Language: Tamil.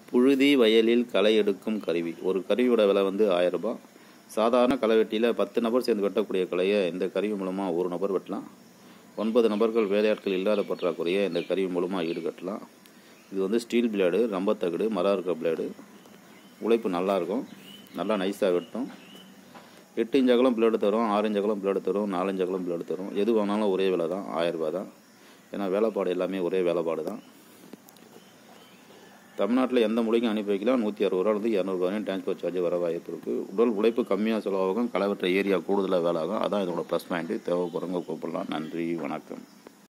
புழுதி வயலில் களை எடுக்கும் கருவி ஒரு கருவியோட விலை வந்து ஆயிரம் ரூபாய் சாதாரண களை வெட்டியில் பத்து நபர் சேர்ந்து வெட்டக்கூடிய கலையை இந்த கருவி மூலமாக ஒரு நபர் வெட்டலாம் ஒன்பது நபர்கள் வேலையாட்கள் இல்லாத பற்றாக்குறையை இந்த கருவி மூலமாக ஈடுகட்டலாம் இது வந்து ஸ்டீல் பிளேடு ரம்பத்தகடு மரம் இருக்க பிளேடு உழைப்பு நல்லாயிருக்கும் நல்லா நைஸாக வெட்டும் எட்டு இன்ச் அகலம் பிளேடு தரும் ஆறு இன்ச் அகலம் பிளேடு தரும் நாலஞ்சு அகலம் பிளேடு தரும் எது வாங்கினாலும் ஒரே விலை தான் ஆயிரம் ரூபாய் தான் ஏன்னா வேலைப்பாடு எல்லாமே ஒரே வேலைப்பாடு தான் தமிழ்நாட்டில் எந்த மொழிக்கும் அனுப்பி வைக்கலாம் நூற்றி அறுபது ரூபாலேருந்து இரநூறுபா வரையும் டிரான்ஸ்போர்ட் சார்ஜ் வர வாய்ப்பு இருக்குது உடல் உழைப்பு கம்மியாக செலவாகும் களவற்ற ஏரியா கூடுதலாக வேலை ஆகும் அதான் இதோட ப்ளஸ் பாயிண்ட்டு தேவைப்படுறவங்க கூப்பிடலாம் நன்றி வணக்கம்